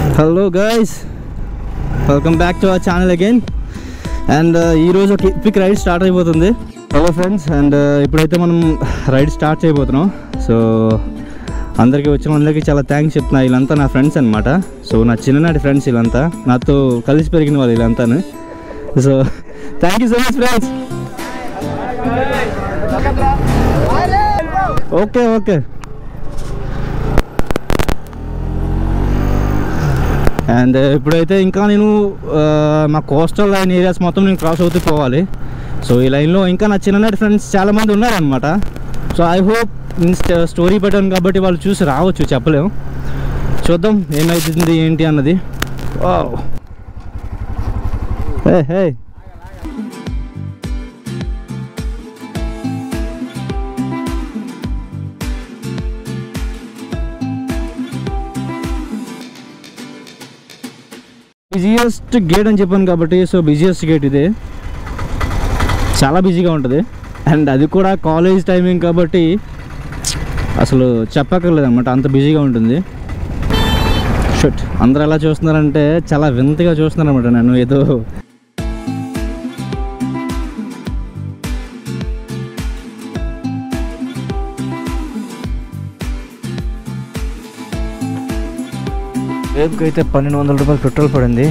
Hello guys welcome back to our channel again and ఈరోజు ఒక epic ride start అయిపోతుంది hello friends and ఇప్పుడైతే మనం రైడ్ స్టార్ట్ చేయబోతున్నాం సో అందరికీ వచ్చిన అందరికీ చాలా థ్యాంక్స్ చెప్తున్నా వీళ్ళంతా నా ఫ్రెండ్స్ అనమాట సో నా చిన్ననాటి ఫ్రెండ్స్ వీళ్ళంతా నాతో కలిసి పెరిగిన వాళ్ళు వీళ్ళంతాను so thank you so much friends okay okay and ఇప్పుడైతే ఇంకా నేను ఆ, మా కోస్టల్ లైన్ ఏరియాస్ మొత్తం నేను క్రాస్ అవుతూ పోవాలి సో ఈ లైన్లో ఇంకా నా చిన్ననాటి ఫ్రెండ్స్ చాలామంది ఉన్నారనమాట సో ఐ హోప్ స్టోరీ పెట్టాను కాబట్టి వాళ్ళు చూసి రావచ్చు చెప్పలేం చూద్దాం ఏమవుతుంది ఏంటి అన్నది హే హే బిజియెస్ట్ గేట్ అని చెప్పాను కాబట్టి సో బిజియెస్ట్ గేట్ ఇదే చాలా బిజీగా ఉంటుంది అండ్ అది కూడా కాలేజ్ టైమింగ్ కాబట్టి అసలు చెప్పక్కర్లేదు అనమాట అంత బిజీగా ఉంటుంది షుట్ అందరూ ఎలా చూస్తున్నారంటే చాలా వింతగా చూస్తున్నారు అనమాట నన్ను ఏదో రేపుకి అయితే పన్నెండు వందల రూపాయలు పెట్రోల్ పడింది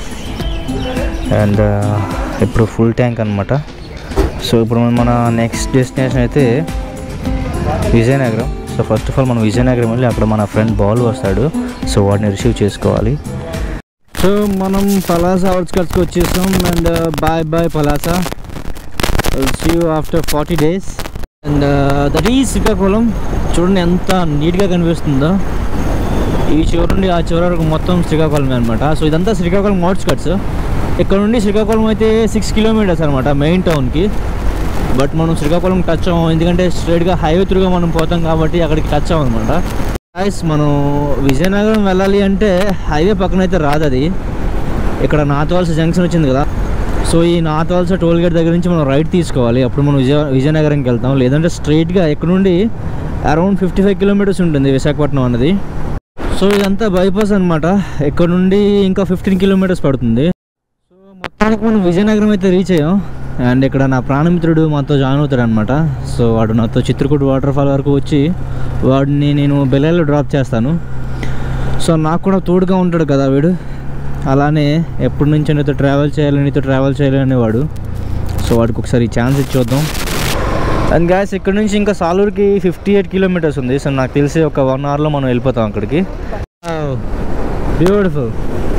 అండ్ ఇప్పుడు ఫుల్ ట్యాంక్ అనమాట సో ఇప్పుడు మన నెక్స్ట్ డెస్టినేషన్ అయితే Vizianagaram so first of all మనం విజయనగరం వెళ్ళి అక్కడ మన ఫ్రెండ్ బాల్ వస్తాడు సో వాడిని రిసీవ్ చేసుకోవాలి సో మనం పలాస అవుట్స్కట్స్కి వచ్చేసాం and bye bye Palasa see you after forty days and that ఈ శ్రీకాకుళం చూడండి ఎంత నీట్గా కనిపిస్తుందో ఈ చివరి నుండి ఆ చివరి వరకు మొత్తం శ్రీకాకుళమే అనమాట సో ఇదంతా శ్రీకాకుళం అవుట్స్కట్స్ ఇక్కడ నుండి శ్రీకాకుళం అయితే సిక్స్ కిలోమీటర్స్ అనమాట మెయిన్ టౌన్కి బట్ మనం శ్రీకాకుళం టచ్ అవ్వం ఎందుకంటే స్ట్రైట్గా హైవే త్రూగా మనం పోతాం కాబట్టి అక్కడికి టచ్ అవ్వం అనమాట గాయస్ మనం విజయనగరం వెళ్ళాలి అంటే హైవే పక్కన అయితే రాదు అది ఇక్కడ నాతవలస జంక్షన్ వచ్చింది కదా సో ఈ నాతవలస టోల్ గేట్ దగ్గర నుంచి మనం రైట్ తీసుకోవాలి అప్పుడు మనం విజయ విజయనగరంకి వెళ్తాం లేదంటే స్ట్రైట్గా ఇక్కడ నుండి అరౌండ్ ఫిఫ్టీ ఫైవ్ కిలోమీటర్స్ ఉంటుంది విశాఖపట్నం అన్నది సో ఇదంతా బైపాస్ అనమాట ఇక్కడ నుండి ఇంకా ఫిఫ్టీన్ కిలోమీటర్స్ పడుతుంది సో మొత్తానికి మనం విజయనగరం అయితే రీచ్ అయ్యాం అండ్ ఇక్కడ నా ప్రాణమిత్రుడు మాతో జాయిన్ అవుతాడు అనమాట సో వాడు నాతో చిత్రకూట వాటర్ ఫాల్ వరకు వచ్చి వాడిని నేను బెల్లాలో డ్రాప్ చేస్తాను సో నాకు కూడా తోడుగా ఉంటాడు కదా వీడు అలానే ఎప్పటి నుంచి నీతో ట్రావెల్ చేయాలి నీతో ట్రావెల్ చేయాలి అనేవాడు సో వాడికి ఒకసారి ఛాన్స్ ఇచ్చొద్దాం అండ్ గ్యాస్ ఇక్కడ నుంచి ఇంకా సాలూరుకి ఫిఫ్టీ ఎయిట్ కిలోమీటర్స్ ఉంది సో నాకు తెలిసి ఒక వన్ అవర్లో మనం వెళ్ళిపోతాం అక్కడికి beautiful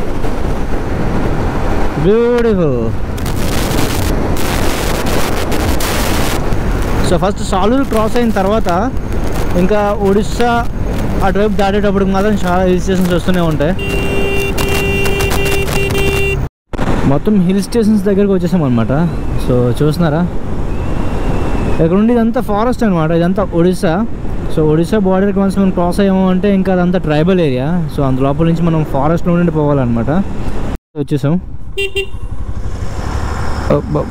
beautiful so first Saluru cross అయిన తర్వాత ఇంకా ఒడిస్సా అటువైపు దాటేటప్పుడు మాత్రం చాలా హిల్ స్టేషన్స్ వస్తూనే ఉంటాయి మొత్తం హిల్ స్టేషన్స్ దగ్గరికి వచ్చేసాం అనమాట సో చూస్తున్నారా ఇక్కడ నుండి ఇదంతా ఫారెస్ట్ అనమాట ఇదంతా ఒడిస్సా సో ఒడిస్సా బార్డర్కి వన్స్ మనం క్రాస్ అయ్యాము అంటే ఇంకా అదంతా ట్రైబల్ ఏరియా సో అందు లోపల నుంచి మనం ఫారెస్ట్లో నుండి పోవాలన్నమాట వచ్చేసాం అబ్బా.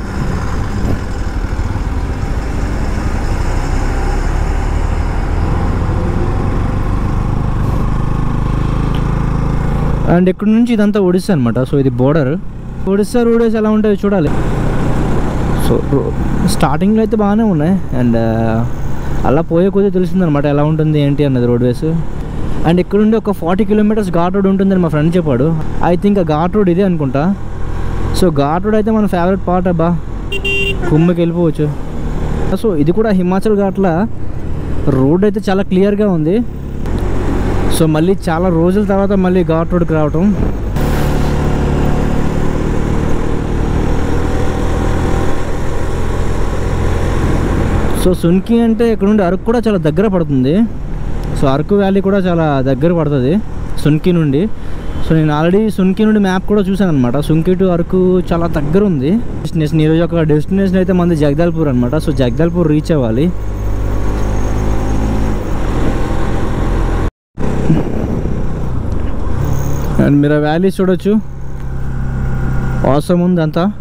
అండ్ ఇక్కడ నుంచి ఇదంతా ఒడిస్సా అనమాట సో ఇది బోర్డర్ ఒడిస్సా రోడేస్ ఎలా ఉంటాయో చూడాలి సో స్టార్టింగ్లో అయితే బాగానే ఉన్నాయి అండ్ అలా పోయే కొద్దీ తెలిసింది అనమాట ఎలా ఉంటుంది ఏంటి అన్నది రోడ్వేస్ అండ్ ఇక్కడ నుండి ఒక ఫార్టీ కిలోమీటర్స్ ఘాట్ రోడ్ ఉంటుందని మా ఫ్రెండ్ చెప్పాడు ఐ థింక్ ఆ ఘాట్ రోడ్ ఇదే అనుకుంటా సో ఘాట్ రోడ్ అయితే మన ఫేవరెట్ పార్ట్ అబ్బా కుమ్మకి వెళ్ళిపోవచ్చు సో ఇది కూడా హిమాచల్ ఘాట్ల రోడ్ అయితే చాలా క్లియర్గా ఉంది సో మళ్ళీ చాలా రోజుల తర్వాత మళ్ళీ ఘాట్ రోడ్కి రావటం సో సున్కి అంటే ఇక్కడ నుండి అరకు కూడా చాలా దగ్గర పడుతుంది సో అరకు వ్యాలీ కూడా చాలా దగ్గర పడుతుంది సున్కి నుండి సో నేను ఆల్రెడీ సున్కి నుండి మ్యాప్ కూడా చూసాను అనమాట సున్కి టు అరకు చాలా దగ్గర ఉంది డెస్టినేషన్ ఈరోజు ఒక డెస్టినేషన్ అయితే మంది జగదాల్పూర్ అనమాట సో జగదాల్పూర్ రీచ్ అవ్వాలి అండ్ మీరు వ్యాలీ చూడొచ్చు అవసరం ఉంది అంతా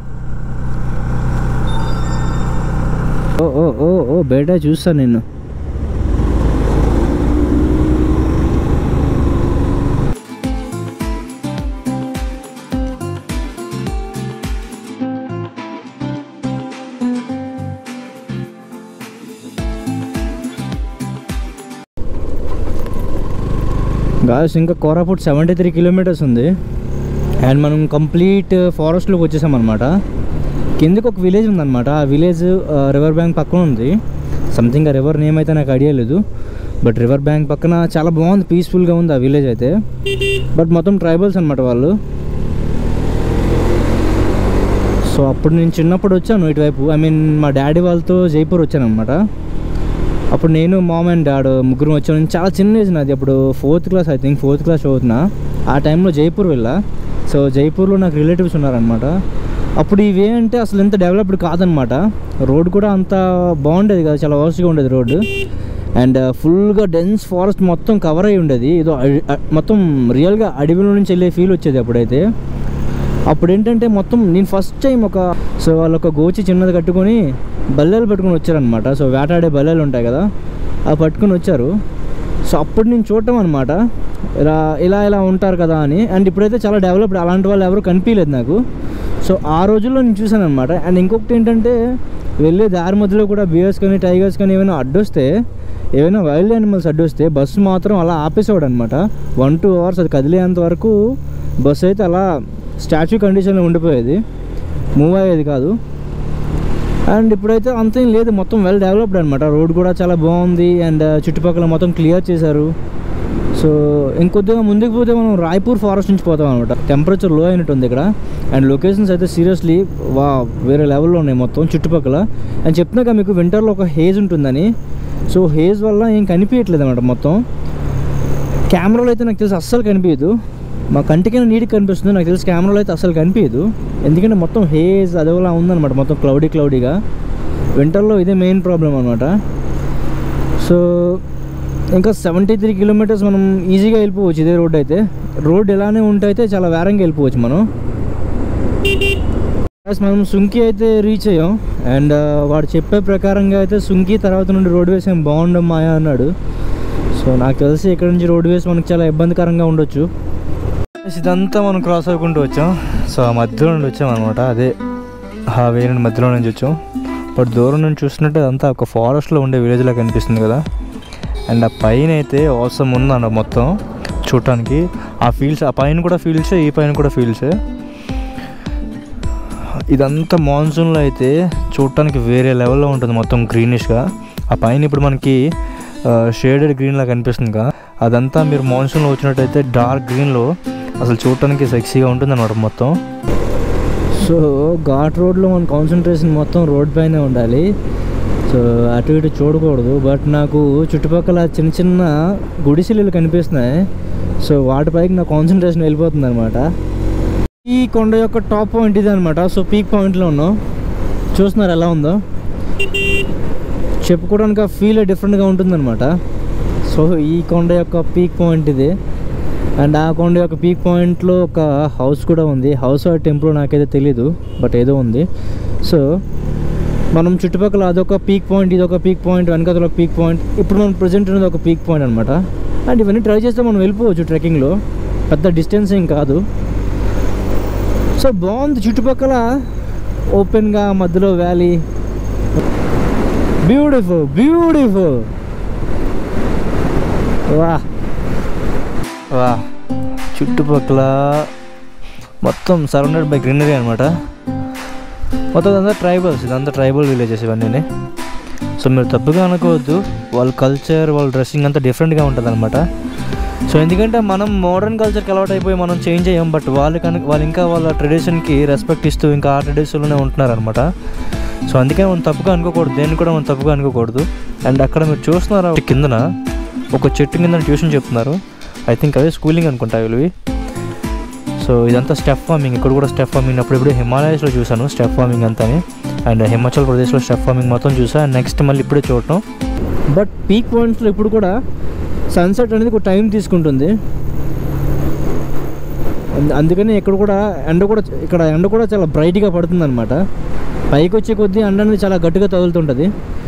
ఓ ఓ ఓ ఓ బయట చూస్తాను నేను గాయస్ ఇంకా కోరాపుట్ సెవెంటీ త్రీ కిలోమీటర్స్ ఉంది అండ్ మనం కంప్లీట్ ఫారెస్ట్లోకి వచ్చేసాం అనమాట కిందకి ఒక విలేజ్ ఉందన్నమాట ఆ విలేజ్ రివర్ బ్యాంక్ పక్కన ఉంది సంథింగ్ ఆ రివర్ నేమ్ అయితే నాకు ఐడియా లేదు బట్ రివర్ బ్యాంక్ పక్కన చాలా బాగుంది పీస్ఫుల్గా ఉంది ఆ విలేజ్ అయితే బట్ మొత్తం ట్రైబల్స్ అనమాట వాళ్ళు సో అప్పుడు నేను చిన్నప్పుడు వచ్చాను ఇటువైపు ఐ మీన్ మా డాడీ వాళ్ళతో జైపూర్ వచ్చాను అనమాట అప్పుడు నేను మామ్ అండ్ డాడ్ ముగ్గురు వచ్చాను నేను చాలా చిన్న ఏజ్ నాది అప్పుడు fourth class I think fourth class చదువుతున్నా ఆ టైంలో జైపూర్ వెళ్ళా సో జైపూర్లో నాకు రిలేటివ్స్ ఉన్నారనమాట అప్పుడు ఇవే అంటే అసలు ఎంత డెవలప్డ్ కాదనమాట రోడ్ కూడా అంత బాగుండేది కదా చాలా వర్స్ట్గా ఉండేది రోడ్డు అండ్ ఫుల్గా డెన్స్ ఫారెస్ట్ మొత్తం కవర్ అయి ఉండేది ఏదో అడి- అ- మొత్తం రియల్గా అడవిలో నుంచి వెళ్ళే ఫీల్ వచ్చేది అప్పుడైతే అప్పుడు ఏంటంటే మొత్తం నేను ఫస్ట్ టైం ఒక సో వాళ్ళు ఒక గోచి చిన్నది కట్టుకొని బల్లెలు పట్టుకొని వచ్చారనమాట సో వేటాడే బల్లెలు ఉంటాయి కదా అవి పట్టుకొని వచ్చారు సో అప్పుడు నేను చూడటం అనమాట ఇలా ఇలా ఇలా ఉంటారు కదా అని అండ్ ఇప్పుడైతే చాలా డెవలప్డ్ అలాంటి వాళ్ళు ఎవరు కనిపించలేదు నాకు సో ఆ రోజుల్లో నేను చూశాను అనమాట అండ్ ఇంకొకటి ఏంటంటే వెళ్ళే దారి మధ్యలో కూడా బియర్స్ కానీ టైగర్స్ కానీ ఏమైనా అడ్డొస్తే ఏమైనా వైల్డ్ యానిమల్స్ అడ్డొస్తే బస్సు మాత్రం అలా ఆపేసేవాడు అనమాట వన్ టూ అవర్స్ అది కదిలేంత వరకు బస్సు అయితే అలా స్టాచ్యూ కండిషన్లో ఉండిపోయేది మూవ్ అయ్యేది కాదు అండ్ ఇప్పుడైతే అంతేం లేదు మొత్తం వెల్ డెవలప్డ్ అనమాట రోడ్ కూడా చాలా బాగుంది అండ్ చుట్టుపక్కల మొత్తం క్లియర్ చేశారు సో ఇంకొద్దిగా ముందుకు పోతే మనం రాయ్పూర్ ఫారెస్ట్ నుంచి పోతాం అనమాట టెంపరేచర్ లో అయినట్టు ఉంది ఇక్కడ అండ్ లొకేషన్స్ అయితే సీరియస్లీ వా వేరే లెవెల్లో ఉన్నాయి మొత్తం చుట్టుపక్కల అండ్ చెప్తున్నాక మీకు వింటర్లో ఒక హేజ్ ఉంటుందని సో హేజ్ వల్ల ఏం కనిపించట్లేదు అనమాట మొత్తం కెమెరాలో అయితే నాకు తెలిసి అస్సలు కనిపించదు మా కంటికైనా నీట్గా కనిపిస్తుంది నాకు తెలిసి కెమెరాలో అయితే అస్సలు కనిపించదు ఎందుకంటే మొత్తం హేజ్ అదోలా ఉందన్నమాట మొత్తం క్లౌడీ క్లౌడీగా వింటర్లో ఇదే మెయిన్ ప్రాబ్లం అనమాట సో ఇంకా సెవెంటీ త్రీ కిలోమీటర్స్ మనం ఈజీగా వెళ్ళిపోవచ్చు ఇదే రోడ్ అయితే రోడ్ ఎలానే ఉంటే అయితే చాలా వేరంగా వెళ్ళిపోవచ్చు మనం Guys, మనం సుంకి అయితే రీచ్ అయ్యాం అండ్ వాడు చెప్పే ప్రకారంగా అయితే సుంకి తర్వాత నుండి రోడ్ వేస్ ఏం బాగుండవు మాయా అన్నాడు సో నాకు తెలిసి ఇక్కడ నుంచి రోడ్ వేస్ మనకు చాలా ఇబ్బందికరంగా ఉండొచ్చు Guys, ఇదంతా మనం క్రాస్ అవ్వకుంటూ వచ్చాం సో ఆ మధ్యలో నుండి వచ్చాం అనమాట అదే ఆ వే నుండి మధ్యలో నుంచి వచ్చాం బట్ దూరం నుంచి చూసినట్టు అదంతా ఒక ఫారెస్ట్లో ఉండే విలేజ్ లాగా కనిపిస్తుంది కదా అండ్ ఆ పైన అయితే అవసరం ఉందన్న మొత్తం చూడటానికి ఆ ఫీల్డ్స్ ఆ పైన కూడా ఫీల్డ్సే ఈ పైన కూడా ఫీల్డ్సే ఇదంతా మాన్సూన్లో అయితే చూడటానికి వేరే లెవెల్లో ఉంటుంది మొత్తం గ్రీనిష్గా ఆ పైన ఇప్పుడు మనకి షేడెడ్ గ్రీన్లా కనిపిస్తుంది కదా అదంతా మీరు మాన్సూన్లో వచ్చినట్టయితే డార్క్ గ్రీన్లో అసలు చూడటానికి సెక్సీగా ఉంటుంది అనమాట మొత్తం సో ఘాట్ రోడ్లో మన కాన్సన్ట్రేషన్ మొత్తం రోడ్ పైనే ఉండాలి సో అటు ఇటు చూడకూడదు బట్ నాకు చుట్టుపక్కల చిన్న చిన్న గుడిసెలు కనిపిస్తున్నాయి సో వాటిపైకి నా కాన్సన్ట్రేషన్ వెళ్ళిపోతుంది అనమాట ఈ కొండ యొక్క టాప్ పాయింట్ ఇది అనమాట సో పీక్ పాయింట్లో ఉన్నాం చూస్తున్నారు ఎలా ఉందో చెప్పుకోవడానికి ఆ ఫీల్ డిఫరెంట్గా ఉంటుందన్నమాట సో ఈ కొండ యొక్క పీక్ పాయింట్ ఇది అండ్ ఆ కొండ యొక్క పీక్ పాయింట్లో ఒక హౌస్ కూడా ఉంది హౌస్ ఆ టెంపుల్ నాకైతే తెలీదు బట్ ఏదో ఉంది సో మనం చుట్టుపక్కల అదొక పీక్ పాయింట్ ఇది ఒక పీక్ పాయింట్ వెనకాల ఒక పీక్ పాయింట్ ఇప్పుడు మనం ప్రజెంట్ ఉన్నది ఒక పీక్ పాయింట్ అనమాట అండ్ ఇవన్నీ ట్రై చేస్తే మనం వెళ్ళిపోవచ్చు ట్రెక్కింగ్లో పెద్ద డిస్టెన్స్ ఏం కాదు సో బాగుంది చుట్టుపక్కల ఓపెన్గా మధ్యలో వ్యాలీ బ్యూటిఫుల్ బ్యూటిఫుల్ వా వా చుట్టుపక్కల మొత్తం సరౌండెడ్ బై గ్రీనరీ అనమాట మొత్తం ఇదంతా ట్రైబల్స్ ఇదంతా ట్రైబల్ విలేజెస్ ఇవన్నీ సో మీరు తప్పుగా అనుకోవద్దు వాళ్ళ కల్చర్ వాళ్ళ డ్రెస్సింగ్ అంతా డిఫరెంట్గా ఉంటుంది అనమాట సో ఎందుకంటే మనం మోడర్న్ కల్చర్కి అలవాటు అయిపోయి మనం చేంజ్ అయ్యాం బట్ వాళ్ళు కనుక వాళ్ళు ఇంకా వాళ్ళ ట్రెడిషన్కి రెస్పెక్ట్ ఇస్తూ ఇంకా ఆ ట్రెడిషన్లోనే ఉంటున్నారు అనమాట సో అందుకే మనం తప్పుగా అనుకోకూడదు దేన్ని కూడా మనం తప్పుగా అనుకోకూడదు అండ్ అక్కడ మీరు చూస్తున్నారు కిందన ఒక చెట్టు కింద ట్యూషన్ చెప్తున్నారు ఐ థింక్ అవే స్కూలింగ్ అనుకుంటా వీళ్ళవి సో ఇదంతా స్టెప్ ఫార్మింగ్ ఇక్కడ కూడా స్టెప్ ఫార్మింగ్ అప్పుడు ఇప్పుడు హిమాలయస్లో చూసాను స్టెప్ ఫార్మింగ్ అంతా అండ్ హిమాచల్ ప్రదేశ్లో స్టెప్ ఫార్మింగ్ మొత్తం చూసా అండ్ నెక్స్ట్ మళ్ళీ ఇప్పుడే చూడటం బట్ పీక్ పాయింట్స్లో ఇప్పుడు కూడా సన్సెట్ అనేది ఒక టైం తీసుకుంటుంది అంద- అందుకని ఇక్కడ కూడా ఎండ కూడా ఇక్కడ ఎండ కూడా చాలా బ్రైట్గా పడుతుంది అనమాట పైకి వచ్చే కొద్దీ ఎండ అనేది చాలా గట్టిగా తగులుతుంటుంది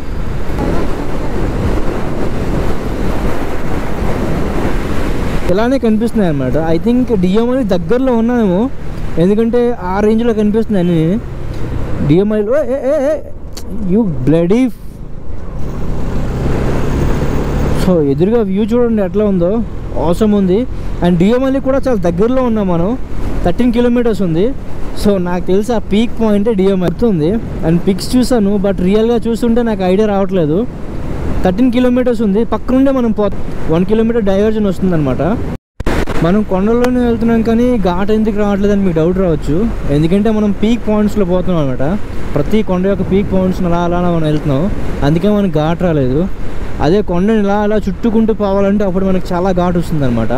ఇలానే కనిపిస్తున్నాయి అనమాట ఐ థింక్ డిఎంఐ దగ్గరలో ఉన్నామేమో ఎందుకంటే ఆ రేంజ్లో కనిపిస్తున్నాయి అన్ని డిఎంఐలో యూ బ్లడీ సో ఎదురుగా వ్యూ చూడండి ఎట్లా ఉందో అవసరం ఉంది అండ్ డియోమల్లి కూడా చాలా దగ్గరలో ఉన్నాం మనం థర్టీన్ కిలోమీటర్స్ ఉంది సో నాకు తెలిసి ఆ పీక్ పాయింట్ డియోమల్లి ఉంది అండ్ పిక్స్ చూసాను బట్ రియల్గా చూస్తుంటే నాకు ఐడియా రావట్లేదు థర్టీన్ కిలోమీటర్స్ ఉంది పక్క నుండే మనం పో వన్ కిలోమీటర్ డైవర్జన్ వస్తుందన్నమాట మనం కొండల్లోనే వెళ్తున్నాం కానీ ఘాట్ ఎందుకు రావట్లేదని మీకు డౌట్ రావచ్చు ఎందుకంటే మనం పీక్ పాయింట్స్లో పోతున్నాం అనమాట ప్రతి కొండ యొక్క పీక్ పాయింట్స్ అలా అలా మనం వెళ్తున్నాం అందుకే మనకి ఘాట్ రాలేదు అదే కొండని ఇలా అలా చుట్టుకుంటూ పోవాలంటే అప్పుడు మనకి చాలా ఘాట్ వస్తుంది అనమాట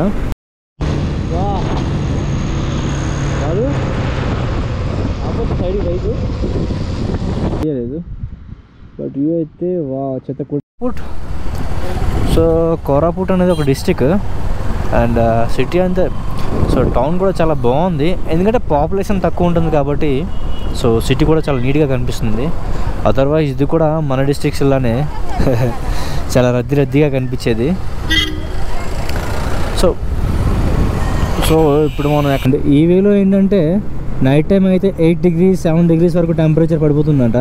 లేదు బట్ వ్యూ అయితే వా చెత్త కోరాపుట్ సో కోరాపుట్ అనేది ఒక డిస్టిక్ అండ్ సిటీ అంతే సో టౌన్ కూడా చాలా బాగుంది ఎందుకంటే పాపులేషన్ తక్కువ ఉంటుంది కాబట్టి సో సిటీ కూడా చాలా నీట్గా కనిపిస్తుంది అదర్వైజ్ ఇది కూడా మన డిస్ట్రిక్ట్స్ లానే చాలా రద్దీ రద్దీగా కనిపించేది సో సో ఇప్పుడు మనం ఎక్కడ అంటే ఈ వేలో ఏంటంటే నైట్ టైం అయితే ఎయిట్ డిగ్రీస్ సెవెన్ డిగ్రీస్ వరకు టెంపరేచర్ పడిపోతుందంట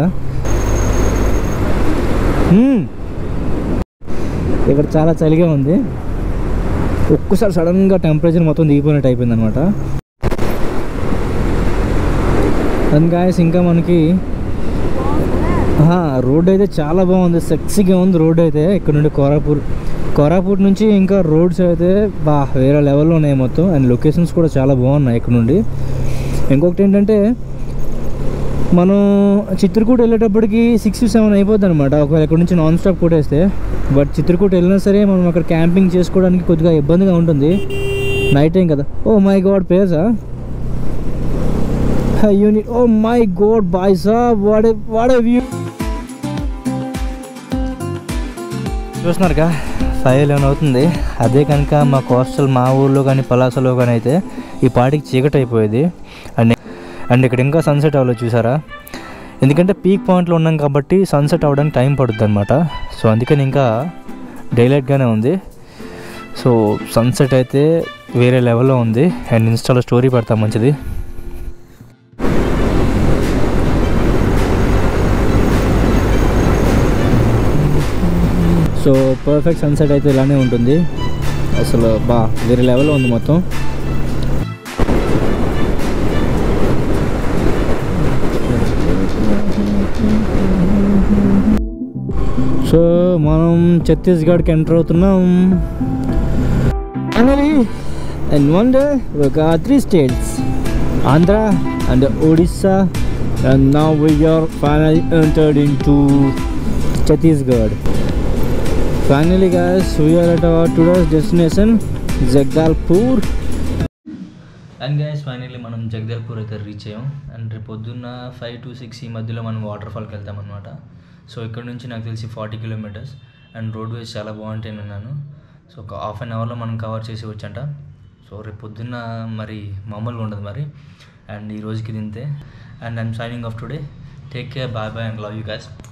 హ్మ్. ఇక్కడ చాలా చలిగా ఉంది ఒక్కసారి సడన్గా టెంపరేచర్ మొత్తం దిగిపోయినట్టు అయిపోయింది అనమాట అండ్ గాయస్ ఇంకా మనకి రోడ్ అయితే చాలా బాగుంది సెక్సీగా ఉంది రోడ్ అయితే ఇక్కడ నుండి కోరాపూర్ కోరాపూర్ నుంచి ఇంకా రోడ్స్ అయితే బా వేరే లెవెల్లో ఉన్నాయి మొత్తం అండ్ లొకేషన్స్ కూడా చాలా బాగున్నాయి ఇక్కడ నుండి ఇంకొకటి ఏంటంటే మనం చిత్రకూట వెళ్ళేటప్పటికి సిక్స్ టు సెవెన్ అయిపోద్ది అనమాట ఒకవేళ ఇక్కడ నుంచి నాన్ స్టాప్ కొట్టేస్తే బట్ చిత్రకూట వెళ్ళినా సరే మనం అక్కడ క్యాంపింగ్ చేసుకోవడానికి కొద్దిగా ఇబ్బందిగా ఉంటుంది నైట్ టైం కదా ఓ మై గాడ్ పేసా యూనిట్ ఓ మై గాడ్ బాయ్ సాబ్ వాట్ వాట్ వ్యూ చూస్తున్నారుగా ఫైవ్ ఎలెవెన్ అవుతుంది అదే కనుక మా కోస్టల్ మా ఊర్లో కానీ పలాసలో కానీ అయితే ఈ పాటికి చీకటి అయిపోయేది అండ్ అండ్ ఇక్కడ ఇంకా సన్సెట్ అవ్వలేదు చూసారా ఎందుకంటే పీక్ పాయింట్లో ఉన్నాం కాబట్టి సన్సెట్ అవ్వడానికి టైం పడుతుంది అనమాట సో అందుకని ఇంకా డైలైట్గానే ఉంది సో సన్సెట్ అయితే వేరే లెవెల్లో ఉంది అండ్ ఇన్స్టాలో స్టోరీ పెడతాం మంచిది సో పర్ఫెక్ట్ సన్సెట్ అయితే ఇలానే ఉంటుంది అసలు బా వేరే లెవెల్లో ఉంది మొత్తం సో మనం ఛత్తీస్గఢ్కి ఎంటర్ అవుతున్నాం ఫైనలీ అండ్ వన్ డే ఒక three states Andhra and Odisha and now we're finally entered into Chhattisgarh finally guys we are at our today's destination Jagdalpur and guys finally మనం జగదల్పూర్ అయితే రీచ్ అయ్యాం అండ్ రేపు పొద్దున్న ఫైవ్ టు సిక్స్ ఈ మధ్యలో మనం వాటర్ ఫాల్కి వెళ్తాం అనమాట సో ఇక్కడ నుంచి నాకు తెలిసి forty kilometres and road ways చాలా బాగుంటాయి అన్నాను సో ఒక హాఫ్ అన్ అవర్లో మనం కవర్ చేసి వచ్చంట సో రేపు పొద్దున్న మరి మామూలుగా ఉండదు మరి అండ్ ఈ రోజుకి తింతే and I'm signing off today take care bye bye and love you guys